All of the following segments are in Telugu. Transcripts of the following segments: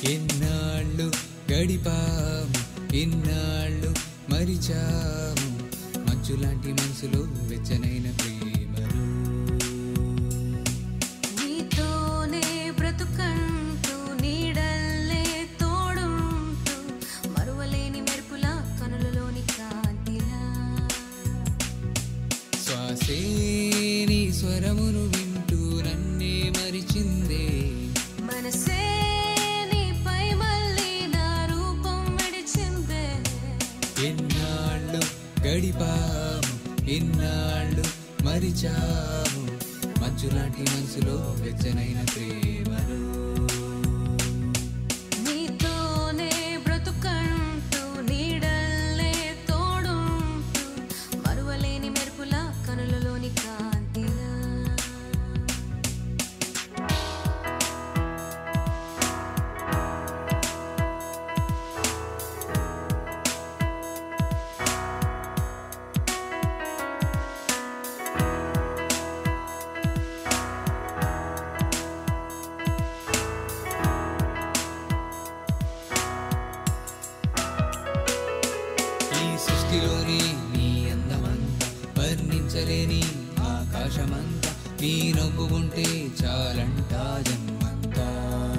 ఎన్నాళ్ళు గడిపాము ఎన్నాళ్ళు మరిచాము మంచులాంటి మనసులో వెచ్చనైన ప్రేమలు నీతోనే బ్రతుకంటూ నీడల్లే తోడుంటూ మరువలేని మెరుపులా కనులలోని కాంతిలా శ్వాసే నీ స్వరమును వింటూ నన్నే మరిచిందే మనసే నీపై మళ్ళీ నా రూపం విడిచిందే ఎన్నాళ్ళు గడిపాము ఎన్నాళ్ళు మరిచాము మంచులాంటి మనసులో వెచ్చనైన ప్రేమలు నీతోనే బ్రతుకంటూ నీడల్లే తోడుంటూ మరువలేని మెరుపులా కనులలోని కాంతిలా ఈ సృష్టిలోని నీ అందమంతా వర్ణించలేని ఆకాశమంతా నీ నవ్వు ఉంటే చాలంట జన్మంతా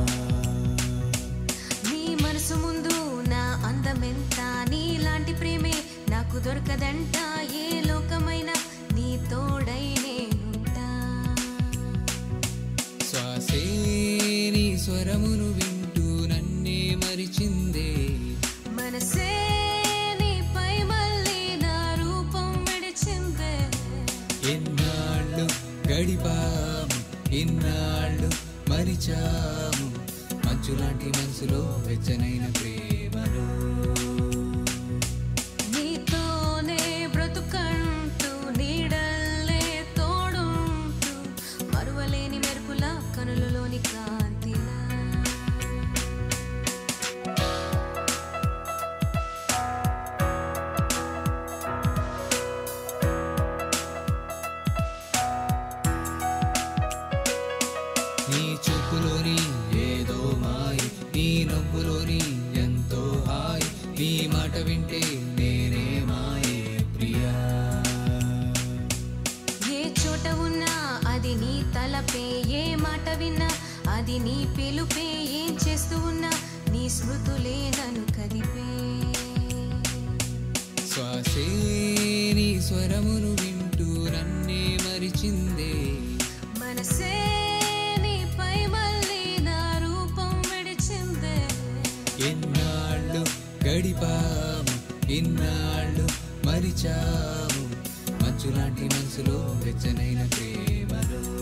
నీ మనసు ముందు నా అందమెంత నీలాంటి ప్రేమే నాకు దొరకదంట ఏ లోకమైనా నీ తోడై నేనుంటా శ్వాసే నీ స్వరమును వింటూ నన్నే మరిచిందే మనసే నీపై మళ్ళీ నా రూపం విడిచిందే ఎన్నాళ్ళు గడిపాము ఎన్నాళ్ళు మరిచాము మంచులాంటి మనసులో వెచ్చనైన ప్రేమలు నీతోనే బ్రతుకంటూ నీడల్లే తోడుంటూ మరువలేని మెరుపులా కనులలోని కాంతిలా నీ చూపులోని ఏదో మాయి నీ నవ్వులోని ఎంతో హాయి నీ మాట వింటే నేనే మాయే ప్రియా ఏ చోట ఉన్నా అది నీ తలపే ఏ మాట విన్నా అది నీ పిలుపే ఏం చేస్తూ ఉన్నా నీ స్మృతులే నన్ను కదిపే శ్వాసే నీ స్వరమును వింటూ నన్నే మరిచిందే మనసే నీపై మళ్ళీ నా రూపం విడిచిందే ఎన్నాళ్ళు గడిపాము ఎన్నాళ్ళు మరిచాము మంచులాంటి మనసులో వెచ్చనైన ప్రేమలు